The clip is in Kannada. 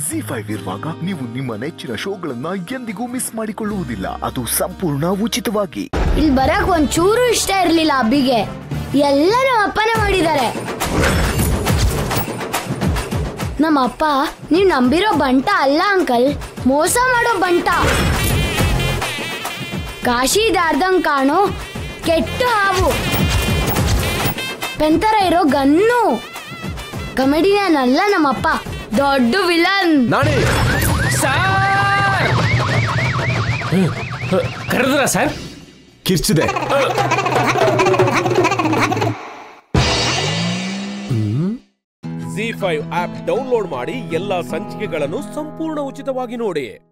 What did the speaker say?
ಜಿ ಫೈವ್ ಇರುವಾಗ ನೀವು ನಿಮ್ಮ ನೆಚ್ಚಿನ ಶೋಗಳನ್ನ ಎಂದಿಗೂ ಮಿಸ್ ಮಾಡಿಕೊಳ್ಳುವುದಿಲ್ಲ ಅದು ಸಂಪೂರ್ಣ ಉಚಿತವಾಗಿ ಇಲ್ಲಿ ಬರಕ್ ಒಂದ್ ಚೂರು ಇಷ್ಟ ಇರ್ಲಿಲ್ಲ ಅಬ್ಬಿಗೆ ಎಲ್ಲ ನಮ್ಮ ಅಪ್ಪನೇ ಮಾಡಿದ್ದಾರೆ ನಮ್ಮ ಅಪ್ಪ ನೀವ್ ನಂಬಿರೋ ಬಂಟ ಅಲ್ಲ ಅಂಕಲ್ ಮೋಸ ಮಾಡೋ ಬಂಟ ಕಾಶಿ ದಾರ್ದಂಗ್ ಕಾಣೋ ಕೆಟ್ಟ ಹಾವು ಪೆಂತರ ಇರೋ ಗನ್ನು ಕಮೆಡಿಯನ್ ಅಲ್ಲ ನಮ್ಮಪ್ಪ ದೊಡ್ಡ ವಿಲನ್ ನಾನೇ ಕರೆದ್ರ ಸರ್ ಕಿರ್ಚಿದೆ ಜಿ ಫೈವ್ ಆಪ್ ಡೌನ್ಲೋಡ್ ಮಾಡಿ ಎಲ್ಲಾ ಸಂಚಿಕೆಗಳನ್ನು ಸಂಪೂರ್ಣ ಉಚಿತವಾಗಿ ನೋಡಿ